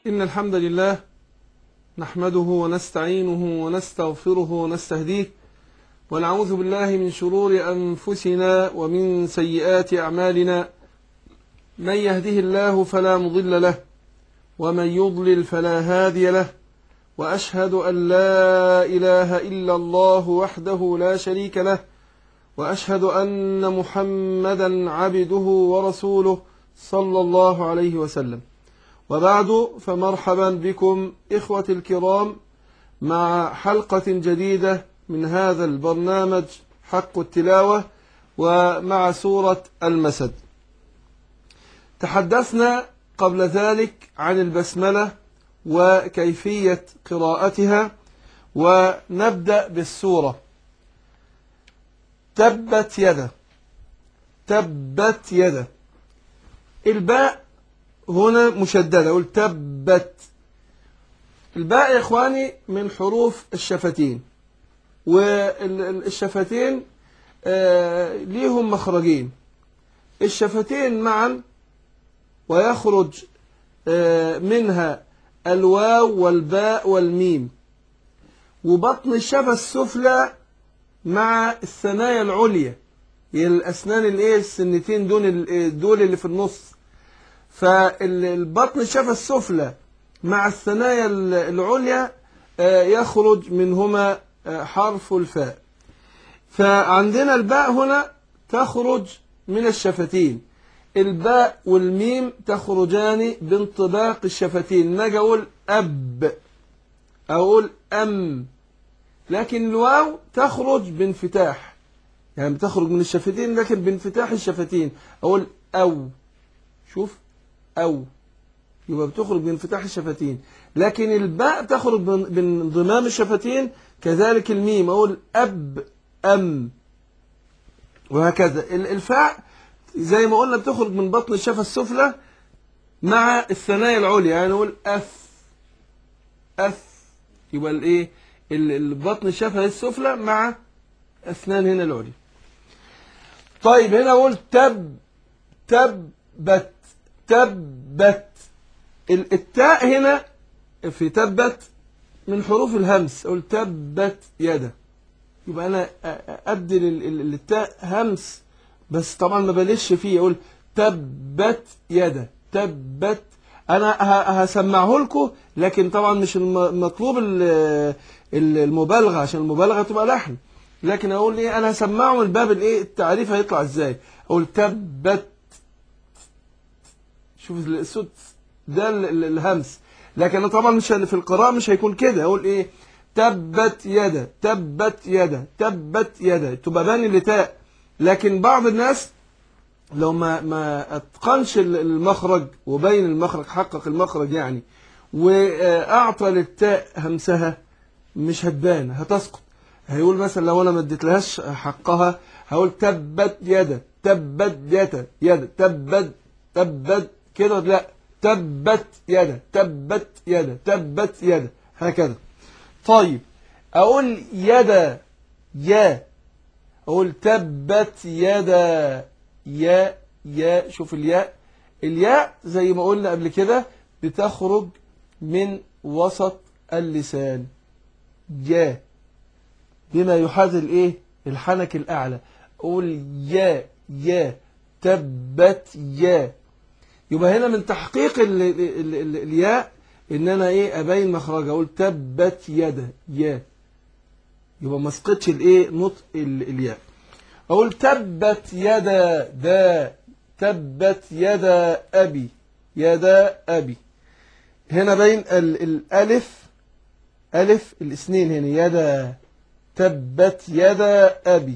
إن الحمد لله نحمده ونستعينه ونستغفره ونستهديه ونعوذ بالله من شرور أنفسنا ومن سيئات أعمالنا من يهده الله فلا مضل له ومن يضلل فلا هادي له وأشهد أن لا إله إلا الله وحده لا شريك له وأشهد أن محمدا عبده ورسوله صلى الله عليه وسلم وبعد فمرحبا بكم إخوة الكرام مع حلقة جديدة من هذا البرنامج حق التلاوة ومع سورة المسد تحدثنا قبل ذلك عن البسملة وكيفية قراءتها ونبدأ بالسورة تبت يدا تبت يدا الباء هنا مشددة أقول تبت الباء يا إخواني من حروف الشفتين والشفتين ليهم مخرجين الشفتين معا ويخرج منها الواو والباء والميم وبطن الشفة السفلى مع الثنايا العليا هي الأسنان الايه السنتين دول دول اللي في النص فالبطن الشفة السفلى مع الثنايا العليا يخرج منهما حرف الفاء فعندنا الباء هنا تخرج من الشفتين الباء والميم تخرجان بانطباق الشفتين نجي أقول أب أقول أم لكن الواو تخرج بانفتاح يعني بتخرج من الشفتين لكن بانفتاح الشفتين أقول أو شوف أو يبقى بتخرج بانفتاح الشفتين لكن الباء تخرج بانضمام الشفتين كذلك الميم أقول أب أم وهكذا الفاء زي ما قلنا بتخرج من بطن الشفة السفلى مع الثنايا العليا يعني نقول أف أف يبقى الإيه البطن الشفة السفلى مع أسنان هنا العليا طيب هنا أقول تب تبت تبت التاء هنا في تبت من حروف الهمس أقول تبت يدا يبقى أنا أبدل التاء همس بس طبعا ما بلش فيه أقول تبت يدا تبت أنا هسمعه لكم لكن طبعا مش المطلوب المبالغة عشان المبالغة تبقى لحن لكن أقول إيه أنا هسمعه من باب الإيه التعريف هيطلع إزاي أقول تبت شوف الصوت ده الهمس لكن طبعا مش في القراءة مش هيكون كده أقول إيه تبت يدا تبت يدا تبت يدا تبقى باني لتاء لكن بعض الناس لو ما ما اتقنش المخرج وبين المخرج حقق المخرج يعني واعطى للتاء همسها مش هتبان هتسقط هيقول مثلا لو انا ما اديتلهاش حقها هقول تبت يدا تبت يدا يدا تبت تبت كده لا تبت يدا تبت يدا تبت يدا هكذا طيب اقول يدا يا اقول تبت يدا يا يا شوف الياء الياء زي ما قلنا قبل كده بتخرج من وسط اللسان يا بما يحاذي الايه الحنك الاعلى اقول يا يا تبت يا يبقى هنا من تحقيق ال ال ال ال الياء ان انا ايه ابين مخرجها اقول تبت يدا يا يبقى ما اسقطش الايه نطق الياء أقول تبت يدا دا تبت يدا أبي يدا أبي هنا بين ال الألف ألف الاثنين هنا يدا تبت يدا أبي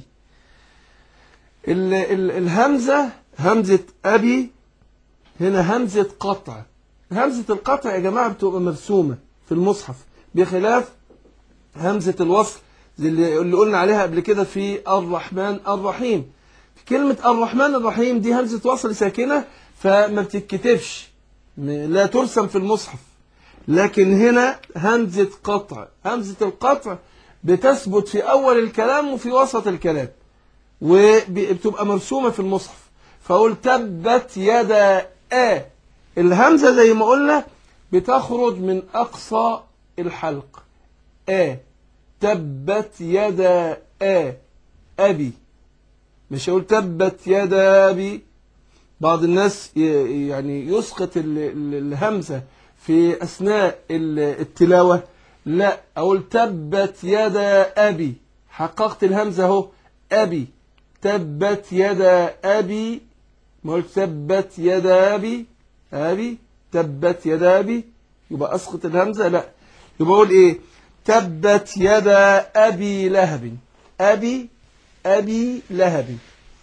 ال ال الهمزة همزة أبي هنا همزة قطع همزة القطع يا جماعة بتبقى مرسومة في المصحف بخلاف همزة الوصل زي اللي قلنا عليها قبل كده في الرحمن الرحيم كلمة الرحمن الرحيم دي همزة وصل ساكنة فما بتتكتبش لا ترسم في المصحف لكن هنا همزة قطع همزة القطع بتثبت في أول الكلام وفي وسط الكلام وبتبقى مرسومة في المصحف فأقول تبت يدا آ الهمزة زي ما قلنا بتخرج من أقصى الحلق آ تبت يدا آ أبي مش هقول تبت يدا أبي بعض الناس ي- يعني يسقط ال- ال- الهمزة في أثناء ال- التلاوة لا أقول تبت يدا أبي حققت الهمزة اهو أبي تبت يدا أبي ما قلت تبت يدا أبي أبي تبت يدا أبي يبقى أسقط الهمزة لا يبقى أقول إيه تبت يدا أبي لهب أبي أبي لهب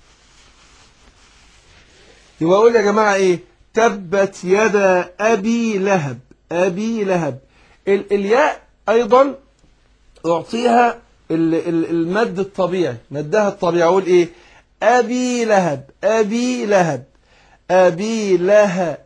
يبقى أقول يا جماعة إيه تبت يدا أبي لهب أبي لهب ال الياء أيضا أعطيها ال ال المد الطبيعي مدها الطبيعي أقول إيه أبي لهب أبي لهب أبي لها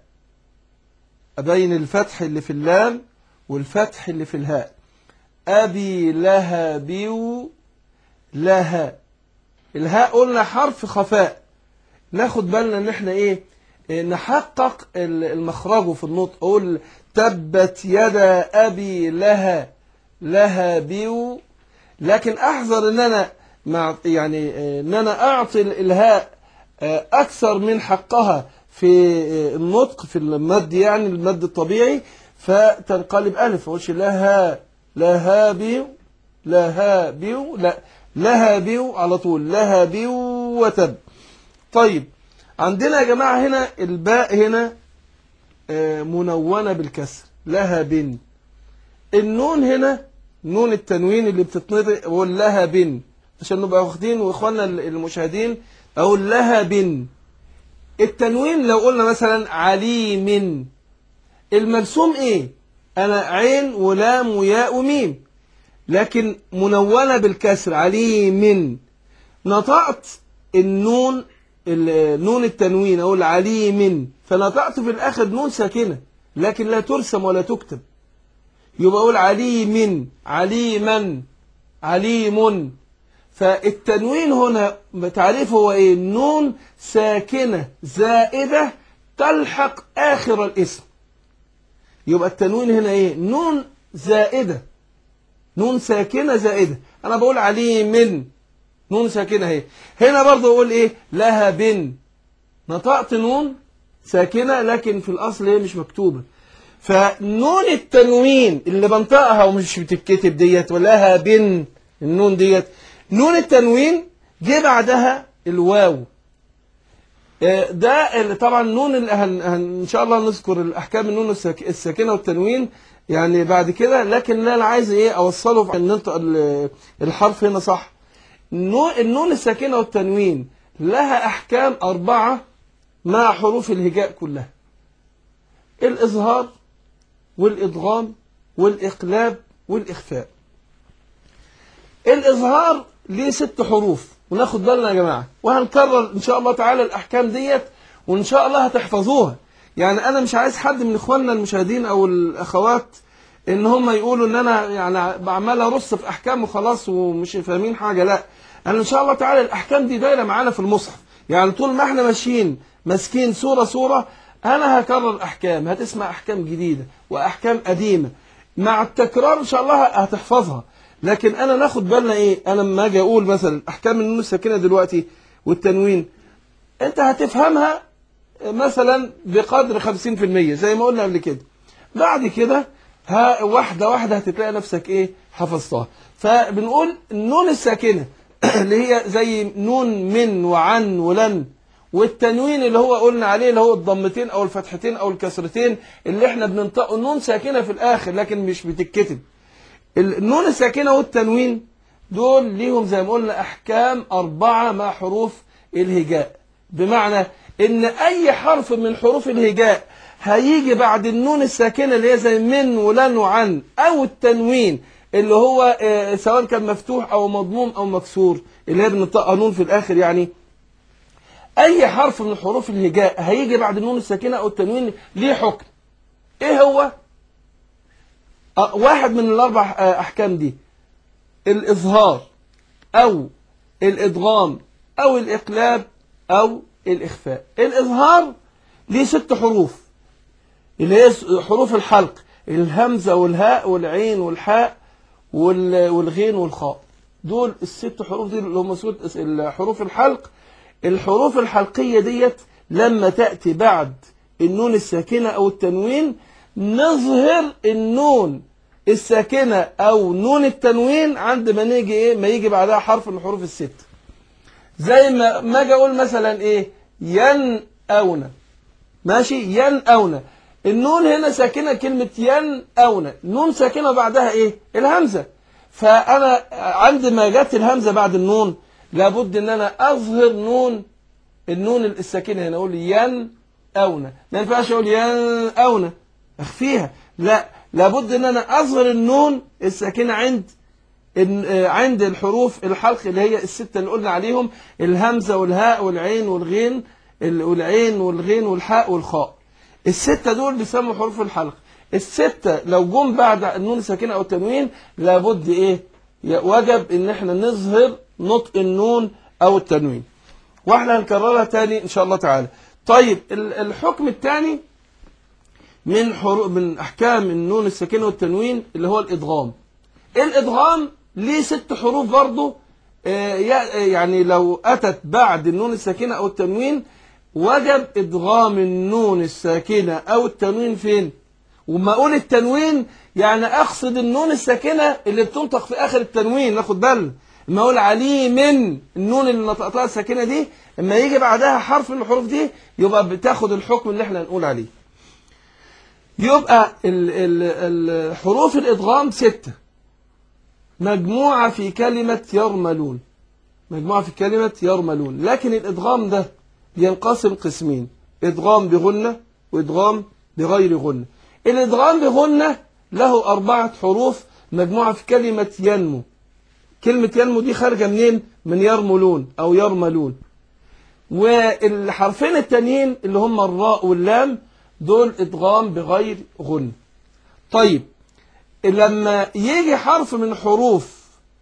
بين الفتح اللي في اللام والفتح اللي في الهاء أبي لها بيو لها الهاء قلنا حرف خفاء ناخد بالنا ان احنا ايه إيه، نحقق ال- المخرج في النطق اقول تبت يدا ابي لها لها بيو لكن احذر ان انا مع يعني آه، ان انا اعطي ال- الهاء آه، اكثر من حقها في آه، النطق في المد يعني المد الطبيعي فتنقلب الف ما اقولش لها لها بيو لها بيو لا لها بيو على طول لها بيو وتب طيب عندنا يا جماعة هنا الباء هنا آه، منونة بالكسر لها بن النون هنا نون التنوين اللي بتتنطق اقول لها بن عشان نبقى واخدين واخواننا المشاهدين اقول لها بن التنوين لو قلنا مثلا عليم المرسوم ايه انا عين ولام وياء وميم لكن منونة بالكسر عليم نطقت النون ال- نون التنوين أو العليم فنطقت في الآخر نون ساكنة لكن لا ترسم ولا تكتب يبقى أقول عليم عليما عليم فالتنوين هنا تعريفه هو إيه نون ساكنة زائدة تلحق آخر الاسم يبقى التنوين هنا إيه نون زائدة نون ساكنة زائدة أنا بقول عليم نون ساكنة اهي هنا برضه اقول ايه لها بن نطقت نون ساكنة لكن في الاصل هي مش مكتوبة فنون التنوين اللي بنطقها ومش بتتكتب ديت ولها بن النون ديت نون التنوين جه بعدها الواو آه، ده اللي طبعا نون اللي هن هن ان شاء الله نذكر الاحكام النون الساك- الساكنه والتنوين يعني بعد كده لكن لا انا عايز ايه اوصله عشان ننطق ال- الحرف هنا صح النون النون الساكنة والتنوين لها أحكام أربعة مع حروف الهجاء كلها الإظهار والإدغام والإقلاب والإخفاء الإظهار ليه ست حروف وناخد بالنا يا جماعة وهنكرر إن شاء الله تعالى الأحكام ديت وإن شاء الله هتحفظوها يعني أنا مش عايز حد من إخواننا المشاهدين أو الأخوات إن هم يقولوا إن أنا يعني بعمل أرص في أحكام وخلاص ومش فاهمين حاجة لا أنا إن شاء الله تعالى الأحكام دي دايرة معانا في المصحف يعني طول ما إحنا ماشيين ماسكين سورة سورة أنا هكرر أحكام هتسمع أحكام جديدة وأحكام قديمة مع التكرار إن شاء الله هتحفظها لكن أنا ناخد بالنا إيه أنا لما أجي أقول مثلا أحكام النون الساكنة دلوقتي والتنوين أنت هتفهمها مثلا بقدر 50% زي ما قلنا قبل كده بعد كده ها واحدة واحدة هتلاقي نفسك إيه حفظتها فبنقول النون الساكنة اللي هي زي نون من وعن ولن والتنوين اللي هو قلنا عليه اللي هو الضمتين او الفتحتين او الكسرتين اللي احنا بننطقه نون ساكنه في الاخر لكن مش بتتكتب النون الساكنه والتنوين دول ليهم زي ما قلنا احكام اربعه مع حروف الهجاء بمعنى ان اي حرف من حروف الهجاء هيجي بعد النون الساكنه اللي هي زي من ولن وعن او التنوين اللي هو آه، سواء كان مفتوح او مضموم او مكسور اللي هي بننطقها نون في الاخر يعني اي حرف من حروف الهجاء هيجي بعد النون الساكنه او التنوين ليه حكم ايه هو آه، واحد من الاربع آه، احكام دي الاظهار او الادغام او الاقلاب او الاخفاء الاظهار ليه ست حروف اللي هي حروف الحلق الهمزة والهاء والعين والحاء وال- والغين والخاء دول الست حروف دي اللي هم ست- حروف الحلق الحروف الحلقية ديت لما تأتي بعد النون الساكنة أو التنوين نظهر النون الساكنة أو نون التنوين عند ما نيجي إيه ما يجي بعدها حرف من الحروف الست زي ما ما أجي أقول مثلا إيه ينأون ماشي ينأون النون هنا ساكنة كلمة ينأون نون ساكنة بعدها إيه الهمزة فأنا عندما جت الهمزة بعد النون لابد إن أنا أظهر نون النون الساكنة هنا أقول ينأون ما ينفعش أقول ينأون أخفيها لا لابد إن أنا أظهر النون الساكنة عند إن- آه، عند الحروف الحلق اللي هي الستة اللي قلنا عليهم الهمزة والهاء والعين والغين ال- والعين والغين والحاء والخاء الستة دول بيسموا حروف الحلق الستة لو جم بعد النون الساكنة أو التنوين لابد إيه ي- وجب إن إحنا نظهر نطق النون أو التنوين واحنا هنكررها تاني إن شاء الله تعالى طيب ال- الحكم الثاني من حروف من أحكام النون الساكنة والتنوين اللي هو الإدغام الإدغام ليه ست حروف برضه آه، يا- آه، يعني لو أتت بعد النون الساكنة أو التنوين وجب إدغام النون الساكنة أو التنوين فين؟ وما أقول التنوين يعني أقصد النون الساكنة اللي بتنطق في آخر التنوين ناخد بالنا لما أقول عليه من النون اللي نطقتها الساكنة دي لما يجي بعدها حرف من الحروف دي يبقى بتاخد الحكم اللي احنا هنقول عليه يبقى ال- ال- ال- حروف الإدغام ستة مجموعة في كلمة يرملون مجموعة في كلمة يرملون لكن الإدغام ده ينقسم قسمين إدغام بغنة وإدغام بغير غنة الإدغام بغنة له أربعة حروف مجموعة في كلمة ينمو كلمة ينمو دي خارجة منين؟ من يرملون أو يرملون والحرفين التانيين اللي هم الراء واللام دول إدغام بغير غنة طيب لما يجي حرف من حروف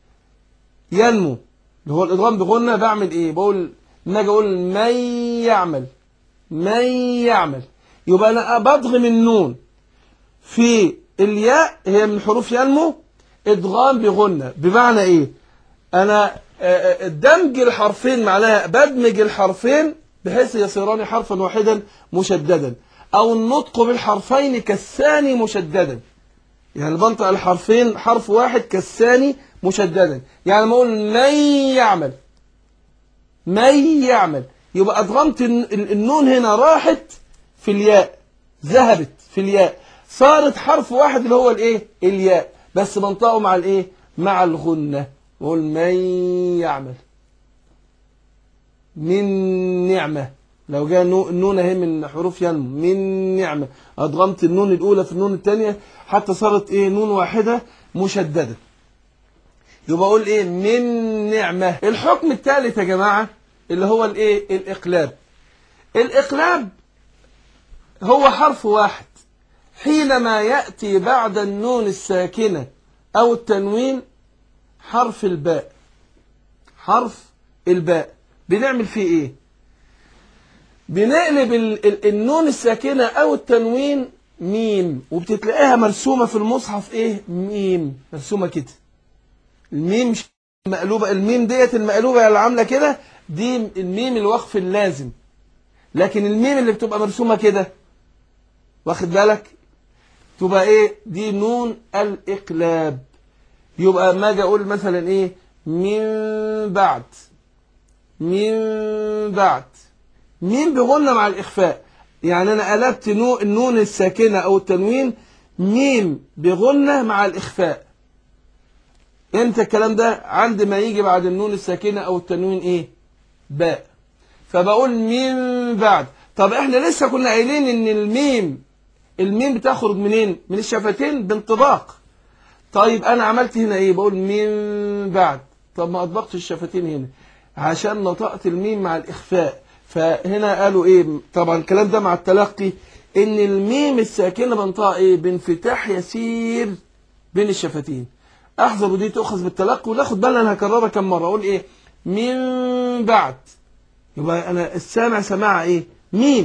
ينمو اللي هو الادغام بغنى بعمل ايه بقول لما اجي اقول من يعمل من يعمل يبقى انا بضغم النون في الياء هي من حروف ينمو ادغام بغنى بمعنى ايه انا آه، آه، دمج الحرفين معناها بدمج الحرفين بحيث يصيران حرفا واحدا مشددا او النطق بالحرفين كالثاني مشددا يعني بنطق الحرفين حرف واحد كالثاني مشددا يعني لما اقول من يعمل من يعمل يبقى ادغمت الن- النون هنا راحت في الياء ذهبت في الياء صارت حرف واحد اللي هو الايه الياء بس بنطقه مع الايه مع الغنة بقول من يعمل من نعمة لو جاء نو- النون اهي من حروف ينمو من نعمة أدغمت النون الأولى في النون الثانية حتى صارت إيه نون واحدة مشددة يبقى أقول إيه من نعمة الحكم الثالث يا جماعة اللي هو الإيه الإقلاب الإقلاب هو حرف واحد حينما يأتي بعد النون الساكنة أو التنوين حرف الباء حرف الباء بنعمل فيه إيه بنقلب ال- ال- النون الساكنة أو التنوين ميم وبتتلاقيها مرسومة في المصحف إيه ميم مرسومة كده الميم مش مقلوبة الميم ديت المقلوبة اللي عاملة كده دي الميم الوقف اللازم لكن الميم اللي بتبقى مرسومة كده واخد بالك تبقى ايه دي نون الإقلاب يبقى ما اجي اقول مثلا ايه من بعد من بعد مين بغنى مع الإخفاء يعني أنا قلبت نو النون الساكنة أو التنوين ميم بغنى مع الإخفاء امتى الكلام ده عند ما يجي بعد النون الساكنة أو التنوين إيه باء فبقول ميم بعد طب احنا لسه كنا قايلين ان الميم الميم بتخرج منين من الشفتين بانطباق طيب انا عملت هنا ايه بقول ميم بعد طب ما اطبقتش الشفتين هنا عشان نطقت الميم مع الاخفاء فهنا قالوا ايه طبعا الكلام ده مع التلقي ان الميم الساكنه بنطقها ايه بانفتاح يسير بين الشفتين احذر ودي تؤخذ بالتلقي وناخد بالنا انا هكررها كم مره اقول ايه من بعد يبقى انا السامع سماع ايه ميم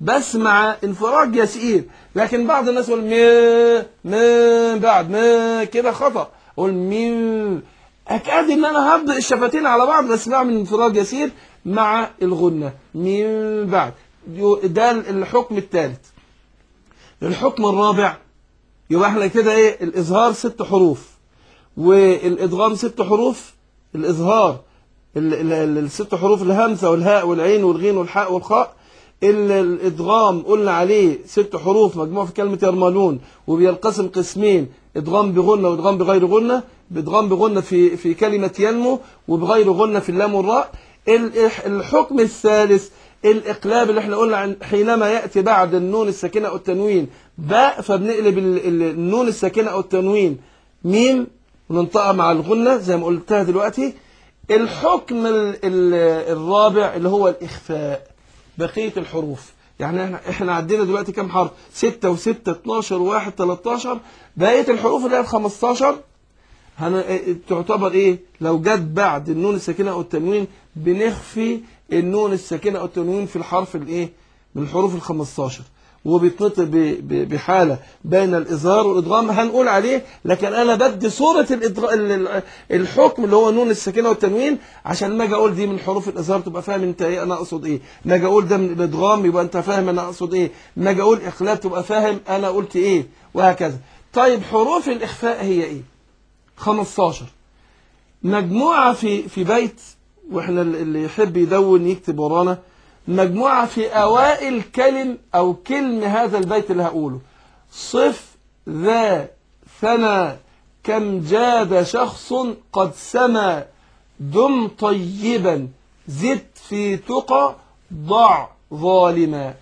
بس مع انفراج يسير لكن بعض الناس يقول مي مي بعد مي كده خطأ اقول مي اكاد ان انا هبدأ الشفتين على بعض بس بعمل انفراج يسير مع الغنة من بعد ده الحكم الثالث الحكم الرابع يبقى احنا كده ايه الاظهار ست حروف والادغام ست حروف الاظهار ال- ال- ال- الست حروف الهمزه والهاء والعين والغين والحاء والخاء ال- الادغام قلنا عليه ست حروف مجموع في كلمه يرملون وبينقسم قسمين ادغام بغنه وادغام بغير غنه بادغام بغنه في في كلمه ينمو وبغير غنه في اللام والراء ال- الحكم الثالث الاقلاب اللي احنا قلنا عن حينما ياتي بعد النون الساكنه او التنوين باء فبنقلب ال- ال- النون الساكنه او التنوين ميم وننطقها مع الغنه زي ما قلتها دلوقتي الحكم ال- ال- الرابع اللي هو الإخفاء بقية الحروف يعني احنا احنا عدينا دلوقتي كام حرف 6 و6 12 و1 13 بقية الحروف اللي هي ال 15 هن... تعتبر ايه لو جت بعد النون الساكنة او التنوين بنخفي النون الساكنة او التنوين في الحرف الايه من الحروف ال 15 وبيتنطق ب... ب... بحالة بين الإظهار والإدغام هنقول عليه لكن أنا بدي صورة الإدغ... ال- ال- الحكم اللي هو نون الساكنة والتنوين عشان ما أجي أقول دي من حروف الإظهار تبقى فاهم أنت إيه أنا أقصد إيه ما أجي أقول ده من الإدغام يبقى أنت فاهم أنا أقصد إيه ما أجي أقول إقلاب تبقى فاهم أنا قلت إيه وهكذا طيب حروف الإخفاء هي إيه 15 مجموعة في في بيت واحنا اللي يحب يدون يكتب ورانا مجموعة في أوائل كلم أو كلم هذا البيت اللي هقوله صف ذا ثنى كم جاد شخص قد سما دم طيبا زد في تقى ضع ظالما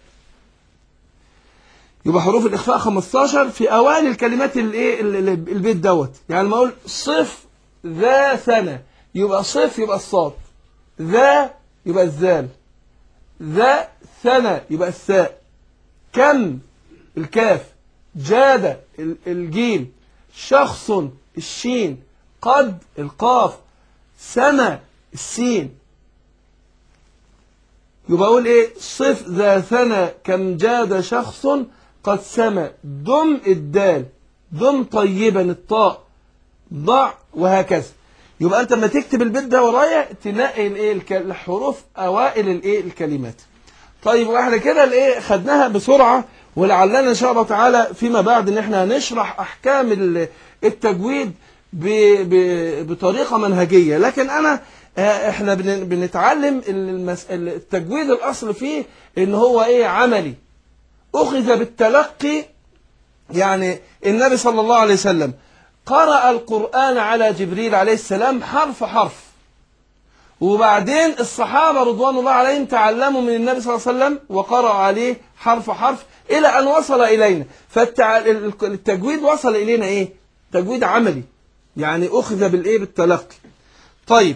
يبقى حروف الإخفاء 15 في أوائل الكلمات الايه ال- ال- البيت دوت يعني لما أقول صف ذا ثنى يبقى صف يبقى الصاد ذا يبقى الذال ذا ثنى يبقى الثاء كم الكاف جاد ال- الجيم شخص الشين قد القاف سما السين يبقى اقول ايه صف ذا ثنى كم جاد شخص قد سما دم الدال دم طيبا الطاء ضع وهكذا يبقى انت لما تكتب البيت ده ورايا تنقي الايه الك- الحروف اوائل الايه الكلمات طيب واحنا كده الايه خدناها بسرعه ولعلنا ان شاء الله تعالى فيما بعد ان احنا هنشرح احكام ال- التجويد ب- ب- بطريقه منهجيه لكن انا آه، احنا بن- بنتعلم المس- التجويد الاصل فيه ان هو ايه عملي اخذ بالتلقي يعني النبي صلى الله عليه وسلم قرأ القرآن على جبريل عليه السلام حرف حرف وبعدين الصحابة رضوان الله عليهم تعلموا من النبي صلى الله عليه وسلم وقرأوا عليه حرف حرف إلى أن وصل إلينا فالتجويد وصل إلينا إيه تجويد عملي يعني أخذ بالإيه بالتلقي طيب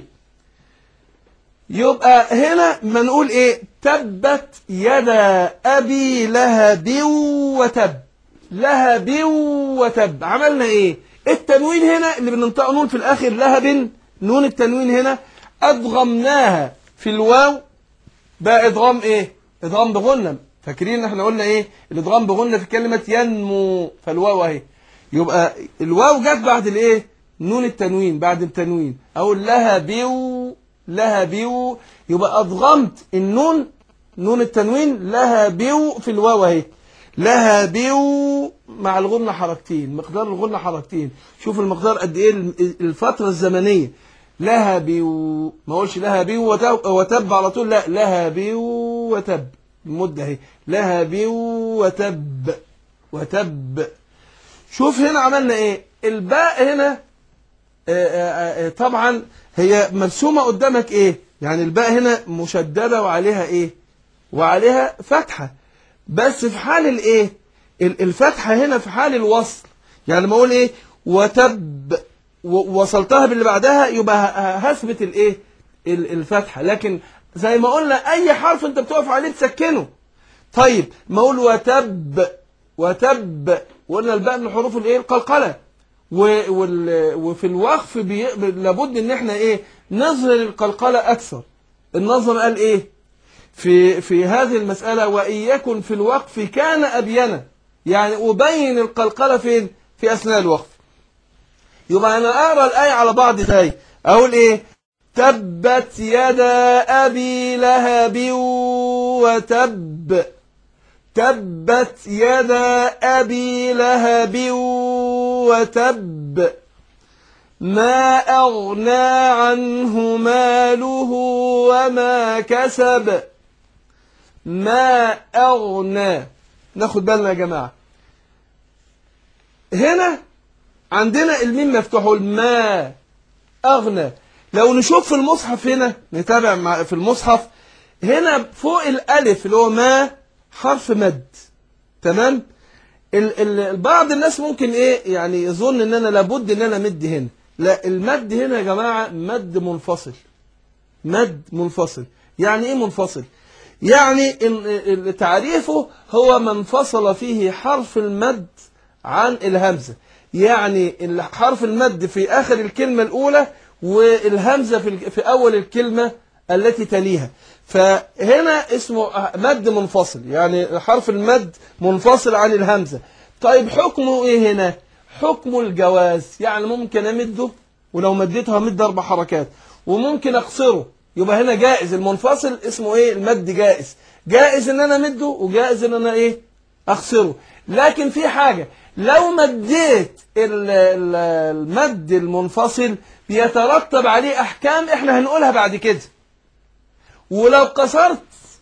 يبقى هنا ما نقول إيه تبت يدا أبي لهب وتب لهب وتب عملنا إيه التنوين هنا اللي بننطق نون في الآخر لهب نون التنوين هنا أدغمناها في الواو بقى إدغام إيه إدغام بغنة فاكرين احنا قلنا إيه الإدغام بغنة في كلمة ينمو فالواو أهي يبقى الواو جت بعد الإيه نون التنوين بعد التنوين أقول لها بيو لها بيو يبقى أدغمت النون نون التنوين لها بيو في الواو أهي لها بيو مع الغنة حركتين مقدار الغنة حركتين شوف المقدار قد ايه الفترة الزمنية لها بيو ما اقولش لها بيو وتب, وتب على طول لا لها بيو وتب المدة اهي لها بيو وتب وتب شوف هنا عملنا ايه الباء هنا آه، آه، آه، طبعا هي مرسومة قدامك ايه يعني الباء هنا مشددة وعليها ايه وعليها فتحة بس في حال الايه ال- الفتحة هنا في حال الوصل يعني لما اقول ايه وتب و- وصلتها باللي بعدها يبقى ه- هثبت الايه ال- الفتحة لكن زي ما قلنا اي حرف انت بتقف عليه تسكنه طيب ما اقول وتب وتب وقلنا الباء من حروف الايه القلقله و- وال- وفي الوقف بي... لابد ان احنا ايه نظهر القلقله اكثر النظم قال ايه في في هذه المسألة وإن يكن في الوقف كان أبينا يعني أبين القلقلة فين في أثناء الوقف يبقى أنا أقرأ الآية على بعض تاي أقول إيه تبت يدا أبي لهب وتب تبت يدا أبي لهب وتب ما أغنى عنه ماله وما كسب ما أغنى ناخد بالنا يا جماعة هنا عندنا الميم مفتوح ما أغنى لو نشوف في المصحف هنا نتابع مع في المصحف هنا فوق الألف اللي هو ما حرف مد تمام ال ال بعض الناس ممكن ايه يعني يظن ان انا لابد ان انا مد هنا لا المد هنا يا جماعة مد منفصل مد منفصل يعني ايه منفصل يعني إن تعريفه هو ما انفصل فيه حرف المد عن الهمزة يعني حرف المد في آخر الكلمة الأولى والهمزة في في أول الكلمة التي تليها فهنا اسمه مد منفصل يعني حرف المد منفصل عن الهمزة طيب حكمه ايه هنا حكم الجواز يعني ممكن امده ولو مديته همد اربع حركات وممكن اقصره يبقى هنا جائز المنفصل اسمه ايه المد جائز جائز ان انا امده وجائز ان انا ايه اقصره لكن في حاجة لو مديت المد المنفصل بيترتب عليه احكام احنا هنقولها بعد كده ولو قصرت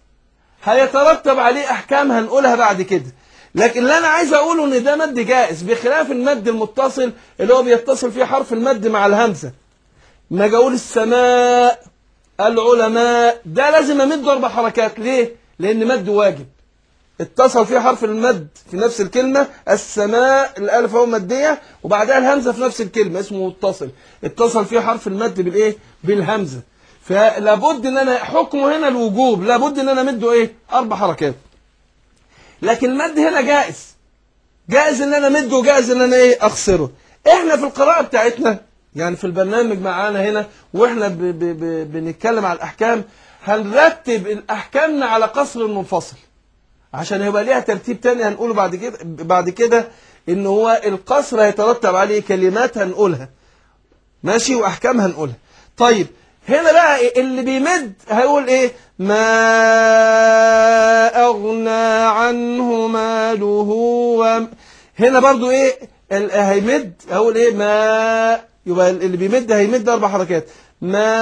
هيترتب عليه احكام هنقولها بعد كده لكن اللي انا عايز اقوله ان ده مد جائز بخلاف المد المتصل اللي هو بيتصل فيه حرف المد مع الهمزه ما اجي اقول السماء العلماء ده لازم امد اربع حركات ليه لان مد واجب اتصل فيه حرف المد في نفس الكلمة السماء الألف هو مادية وبعدها الهمزة في نفس الكلمة اسمه متصل اتصل فيه حرف المد بالإيه بالهمزة فلابد ان انا حكمه هنا الوجوب لابد ان انا مده ايه اربع حركات لكن المد هنا جائز جائز ان انا مده وجائز ان انا ايه اخسره احنا في القراءة بتاعتنا يعني في البرنامج معانا هنا واحنا ب ب ب بنتكلم على الاحكام هنرتب الاحكامنا على قصر المنفصل عشان يبقى ليها ترتيب تاني هنقوله بعد كده بعد كده ان هو القصر هيترتب عليه كلمات هنقولها ماشي واحكام هنقولها طيب هنا بقى اللي بيمد هيقول ايه ما اغنى عنه ماله و هنا برضو ايه هيمد هقول ايه ما يبقى اللي بيمد هيمد اربع حركات ما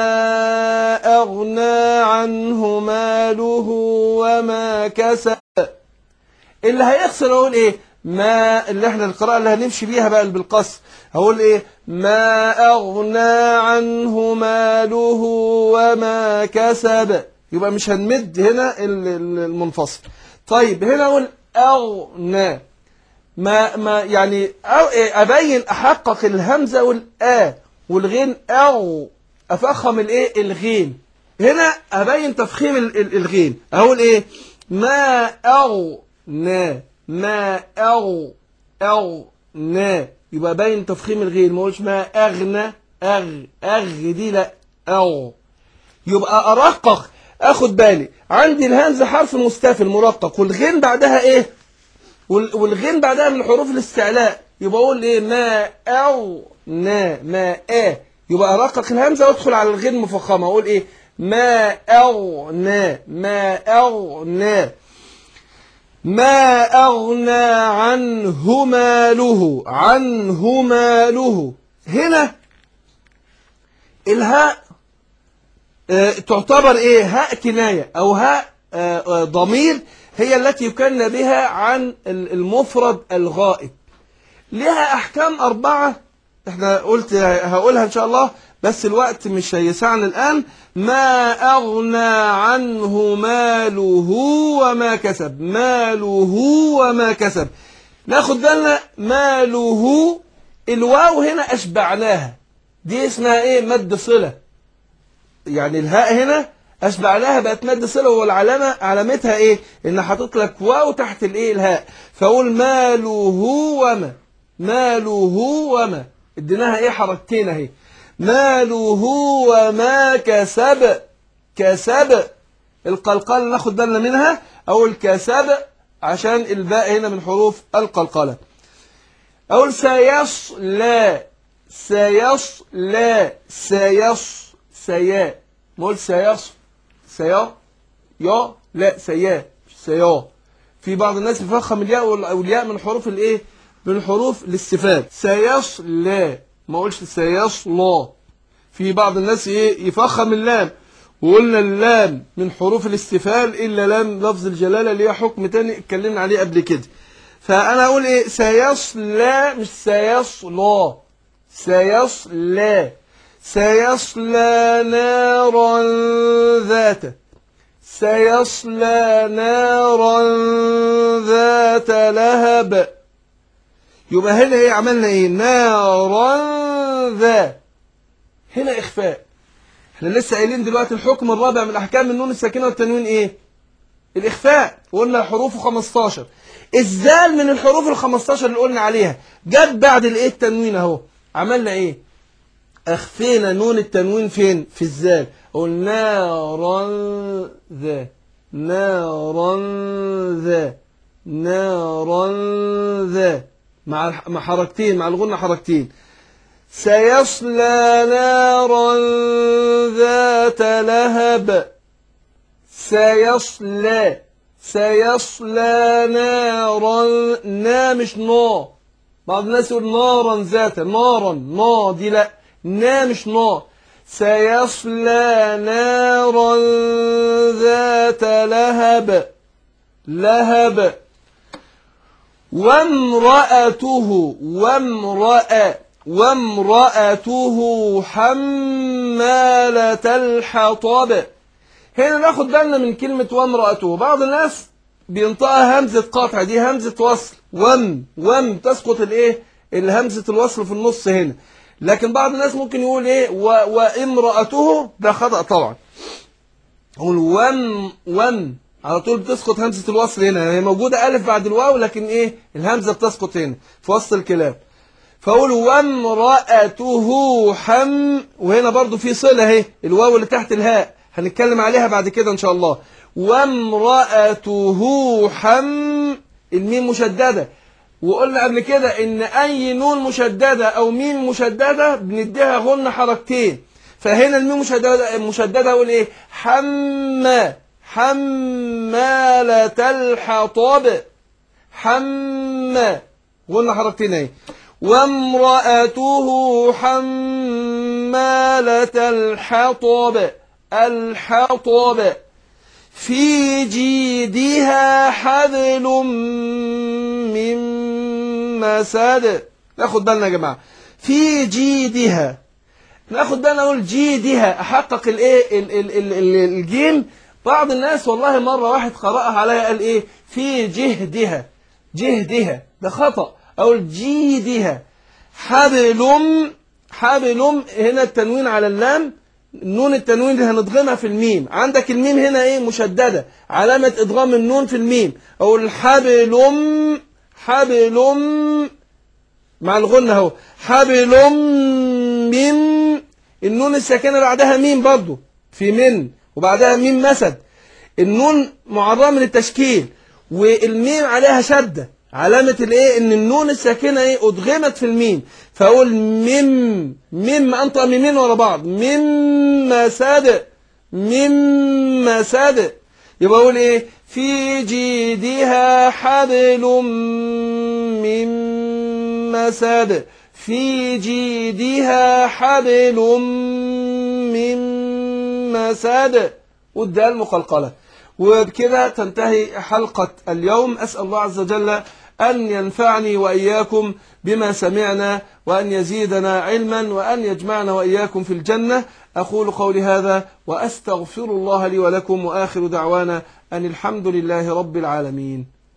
اغنى عنه ماله وما كسب اللي هيخسر اقول ايه ما اللي احنا القراءة اللي هنمشي بيها بقى بالقصر هقول ايه ما اغنى عنه ماله وما كسب يبقى مش هنمد هنا المنفصل طيب هنا اقول اغنى ما ما يعني ابين احقق الهمزه والآ والغين او افخم الايه الغين هنا ابين تفخيم الغين اقول ايه ما اغنى ما أو أو نا يبقى باين تفخيم الغين ما اقولش ما أغنى أغ أغ دي لا أو يبقى أرقق أخد بالي عندي الهمزة حرف مستفل مرقق والغين بعدها إيه والغين بعدها من حروف الاستعلاء يبقى أقول إيه ما أو نا ما آ يبقى أرقق الهمزة وأدخل على الغين مفخمة أقول إيه ما أو نا ما أو نا ما أغنى عنه ماله عنه ماله هنا الهاء اه تعتبر ايه هاء كناية او هاء اه ضمير هي التي يكن بها عن المفرد الغائب لها احكام اربعة احنا قلت هقولها ان شاء الله بس الوقت مش هيسعنا الآن ما أغنى عنه ماله وما كسب ماله وما كسب ناخد بالنا ماله الواو هنا أشبعناها دي اسمها ايه مد صلة يعني الهاء هنا أشبعناها بقت مد صلة والعلامة علامتها ايه ان حاطط لك واو تحت الايه الهاء فأقول ماله وما ماله وما اديناها ايه حركتين اهي ماله وما كسب كسب القلقلة ناخد بالنا منها أقول كسب عشان الباء هنا من حروف القلقلة أقول سيصلى سيصلى سيص سيا ما أقول سيص سيا يا لا سيا سيا في بعض الناس بيفخم الياء والياء من حروف الايه من حروف الاستفهام سيصلى ما اقولش سيصلى في بعض الناس ايه يفخم اللام وقلنا اللام من حروف الاستفهام الا لام لفظ الجلاله اللي هي حكم تاني اتكلمنا عليه قبل كده فانا اقول ايه سيصلى مش سيصلى سيصلى سيصلى نارا ذات سيصلى نارا ذات لهب يبقى هنا ايه عملنا ايه نارا ذا هنا اخفاء احنا لسه قايلين دلوقتي الحكم الرابع من احكام النون الساكنه والتنوين ايه الاخفاء قلنا حروفه 15 الزال من الحروف ال 15 اللي قلنا عليها جت بعد الايه التنوين اهو عملنا ايه اخفينا نون التنوين فين في الزال قلنا نارا ذا نارا ذا نارا ذا مع مع حركتين مع الغنة حركتين سيصلى نارا ذات لهب سيصلى سيصلى نارا نا مش نا بعض الناس يقول نارا ذات نارا نا دي لا نا مش نا سيصلى نارا ذات لهب لهب وامرأته وامرأة وامرأته حمالة الحطب هنا ناخد بالنا من كلمة وامرأته بعض الناس بينطقها همزة قاطع دي همزة وصل وم وم تسقط الايه الهمزة الوصل في النص هنا لكن بعض الناس ممكن يقول ايه و وامرأته ده خطأ طبعا يقول وم وم على طول بتسقط همزة الوصل هنا هي موجودة ألف بعد الواو لكن ايه الهمزة بتسقط هنا في وسط الكلام فأقول وامرأته حم وهنا برضو في صلة اهي الواو اللي تحت الهاء هنتكلم عليها بعد كده إن شاء الله وامرأته حم الميم مشددة وقلنا قبل كده إن أي نون مشددة أو ميم مشددة بنديها غن حركتين فهنا الميم مشددة مشددة أقول إيه حمّ حمالة الحطب حم قلنا حركتين اهي وامرأته حمالة الحطب الحطب في جيدها حبل من مسد ناخد بالنا يا جماعة في جيدها ناخد بالنا نقول جيدها احقق الايه ال- ال- ال- ال- الجيم بعض الناس والله مرة واحد قرأها عليها قال ايه في جهدها جهدها ده خطأ او جيدها حبل حبل هنا التنوين على اللام نون التنوين دي هنضغمها في الميم عندك الميم هنا ايه مشددة علامة ادغام النون في الميم او الحبل حبل مع الغنة اهو حبل من النون الساكنة بعدها ميم برضو في من وبعدها ميم مسد النون معرضة من التشكيل والميم عليها شدة علامة الايه ان النون الساكنة ايه ادغمت في الميم فاقول ميم ميم انطق ميمين ورا بعض ميم مسد ميم مسد يبقى اقول ايه في جيدها حبل من مسد في جيدها حبل من مسد والدال مقلقلة وبكده تنتهي حلقة اليوم أسأل الله عز وجل أن ينفعني وإياكم بما سمعنا وأن يزيدنا علما وأن يجمعنا وإياكم في الجنة أقول قولي هذا وأستغفر الله لي ولكم وآخر دعوانا أن الحمد لله رب العالمين